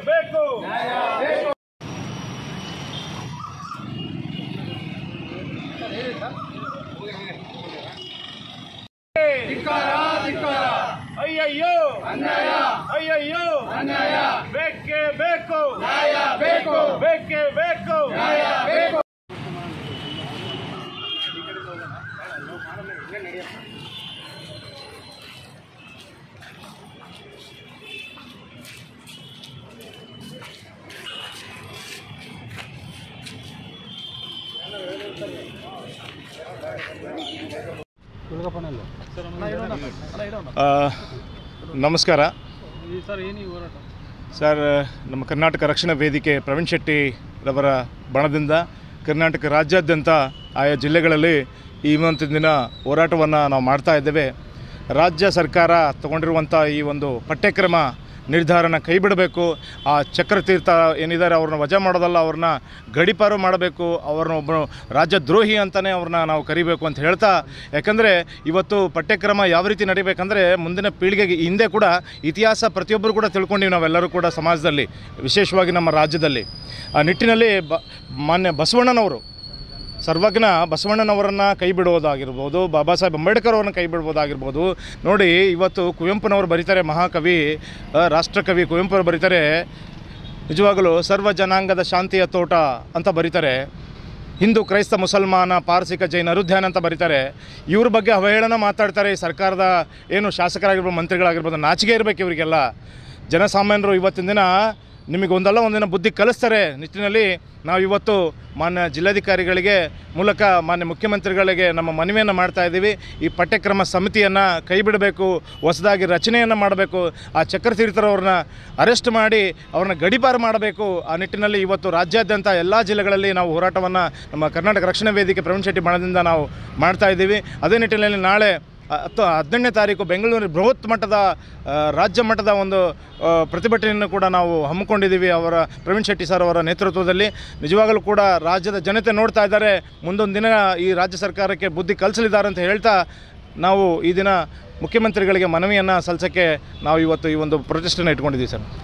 ಬೇಕು ಅಯ್ಯಯ್ಯೋ ಅಯ್ಯಯ್ಯೋ ಬೇಕೇ ಬೇಕು ಬೇಕು ಬೇಕೇ ಬೇಕು ಆ, ನಮಸ್ಕಾರ ಸರ್ ನಮ್ಮ ಕರ್ನಾಟಕ ರಕ್ಷಣಾ ವೇದಿಕೆ ಪ್ರವೀಣ್ ಶೆಟ್ಟಿ ರವರ ಬಣದಿಂದ ಕರ್ನಾಟಕ ರಾಜ್ಯಾದ್ಯಂತ ಆಯಾ ಜಿಲ್ಲೆಗಳಲ್ಲಿ ಈ ಒಂದು ದಿನ ಹೋರಾಟವನ್ನು ನಾವು ಮಾಡ್ತಾ ಇದ್ದೇವೆ ರಾಜ್ಯ ಸರ್ಕಾರ ತಗೊಂಡಿರುವಂಥ ಈ ಒಂದು ಪಠ್ಯಕ್ರಮ ನಿರ್ಧಾರನ ಕೈ ಬಿಡಬೇಕು ಆ ಚಕ್ರತೀರ್ಥ ಏನಿದ್ದಾರೆ ಅವ್ರನ್ನ ವಜಾ ಮಾಡೋದಲ್ಲ ಅವ್ರನ್ನ ಗಡಿಪಾರು ಮಾಡಬೇಕು ಅವ್ರನ್ನ ಒಬ್ಬರು ರಾಜ್ಯದ್ರೋಹಿ ಅಂತಲೇ ಅವ್ರನ್ನ ನಾವು ಕರಿಬೇಕು ಅಂತ ಹೇಳ್ತಾ ಯಾಕಂದರೆ ಇವತ್ತು ಪಠ್ಯಕ್ರಮ ಯಾವ ರೀತಿ ನಡಿಬೇಕಂದ್ರೆ ಮುಂದಿನ ಪೀಳಿಗೆಗೆ ಹಿಂದೆ ಕೂಡ ಇತಿಹಾಸ ಪ್ರತಿಯೊಬ್ಬರು ಕೂಡ ತಿಳ್ಕೊಂಡಿವಿ ನಾವೆಲ್ಲರೂ ಕೂಡ ಸಮಾಜದಲ್ಲಿ ವಿಶೇಷವಾಗಿ ನಮ್ಮ ರಾಜ್ಯದಲ್ಲಿ ಆ ನಿಟ್ಟಿನಲ್ಲಿ ಬ ಮಾನ್ಯ ಬಸವಣ್ಣನವರು ಸರ್ವಜ್ಞ ಬಸವಣ್ಣನವರನ್ನು ಕೈ ಬಿಡುವುದಾಗಿರ್ಬೋದು ಬಾಬಾ ಸಾಹೇಬ್ ಅಂಬೇಡ್ಕರ್ ಅವ್ರನ್ನ ಕೈ ಬಿಡ್ಬೋದಾಗಿರ್ಬೋದು ನೋಡಿ ಇವತ್ತು ಕುವೆಂಪುನವರು ಬರೀತಾರೆ ಮಹಾಕವಿ ಆ, ರಾಷ್ಟ್ರಕವಿ ಕುವೆಂಪು ಅವರು ಬರೀತಾರೆ ನಿಜವಾಗಲೂ ಸರ್ವ ಜನಾಂಗದ ಶಾಂತಿಯ ತೋಟ ಅಂತ ಬರೀತಾರೆ ಹಿಂದೂ ಕ್ರೈಸ್ತ ಮುಸಲ್ಮಾನ ಪಾರಸಿಕ ಜೈನ ಅರುಧ್ಯಾನ ಅಂತ ಬರೀತಾರೆ ಇವ್ರ ಬಗ್ಗೆ ಅವಹೇಳನ ಮಾತಾಡ್ತಾರೆ ಈ ಸರ್ಕಾರದ ಏನು ಶಾಸಕರಾಗಿರ್ಬೋದು ಮಂತ್ರಿಗಳಾಗಿರ್ಬೋದು ನಾಚಿಕೆ ಇರಬೇಕು ಇವರಿಗೆಲ್ಲ ಜನಸಾಮಾನ್ಯರು ಇವತ್ತಿನ ದಿನ ನಿಮಗೆ ಒಂದಲ್ಲ ಒಂದಿನ ಬುದ್ಧಿ ಕಲಿಸ್ತಾರೆ ನಿಟ್ಟಿನಲ್ಲಿ ನಾವು ಇವತ್ತು ಮಾನ್ಯ ಜಿಲ್ಲಾಧಿಕಾರಿಗಳಿಗೆ ಮೂಲಕ ಮಾನ್ಯ ಮುಖ್ಯಮಂತ್ರಿಗಳಿಗೆ ನಮ್ಮ ಮನವಿಯನ್ನು ಮಾಡ್ತಾ ಇದ್ದೀವಿ ಈ ಪಠ್ಯಕ್ರಮ ಸಮಿತಿಯನ್ನು ಕೈ ಬಿಡಬೇಕು ಹೊಸದಾಗಿ ರಚನೆಯನ್ನು ಮಾಡಬೇಕು ಆ ಚಕ್ರತೀರ್ಥರವ್ರನ್ನ ಅರೆಸ್ಟ್ ಮಾಡಿ ಅವ್ರನ್ನ ಗಡಿಪಾರು ಮಾಡಬೇಕು ಆ ನಿಟ್ಟಿನಲ್ಲಿ ಇವತ್ತು ರಾಜ್ಯಾದ್ಯಂತ ಎಲ್ಲ ಜಿಲ್ಲೆಗಳಲ್ಲಿ ನಾವು ಹೋರಾಟವನ್ನು ನಮ್ಮ ಕರ್ನಾಟಕ ರಕ್ಷಣಾ ವೇದಿಕೆ ಪ್ರವೀಣ್ ಶೆಟ್ಟಿ ಬಣದಿಂದ ನಾವು ಮಾಡ್ತಾ ಇದ್ದೀವಿ ಅದೇ ನಿಟ್ಟಿನಲ್ಲಿ ನಾಳೆ ಹತ್ತು ಹದಿನೆಂಟನೇ ತಾರೀಕು ಬೆಂಗಳೂರಿನ ಬೃಹತ್ ಮಟ್ಟದ ಆ, ರಾಜ್ಯ ಮಟ್ಟದ ಒಂದು ಆ, ಪ್ರತಿಭಟನೆಯನ್ನು ಕೂಡ ನಾವು ಹಮ್ಮಿಕೊಂಡಿದ್ದೀವಿ ಅವರ ಪ್ರವೀಣ್ ಶೆಟ್ಟಿ ಸರ್ ಅವರ ನೇತೃತ್ವದಲ್ಲಿ ನಿಜವಾಗಲೂ ಕೂಡ ರಾಜ್ಯದ ಜನತೆ ನೋಡ್ತಾ ಇದ್ದಾರೆ ಮುಂದೊಂದು ದಿನ ಈ ರಾಜ್ಯ ಸರ್ಕಾರಕ್ಕೆ ಬುದ್ಧಿ ಕಲಿಸಲಿದ್ದಾರೆ ಅಂತ ಹೇಳ್ತಾ ನಾವು ಈ ದಿನ ಮುಖ್ಯಮಂತ್ರಿಗಳಿಗೆ ಮನವಿಯನ್ನು ಸಲ್ಲಿಸೋಕ್ಕೆ ನಾವು ಇವತ್ತು ಈ ಒಂದು ಪ್ರೊಟೆಸ್ಟನ್ನು ಇಟ್ಕೊಂಡಿದ್ದೀವಿ ಸರ್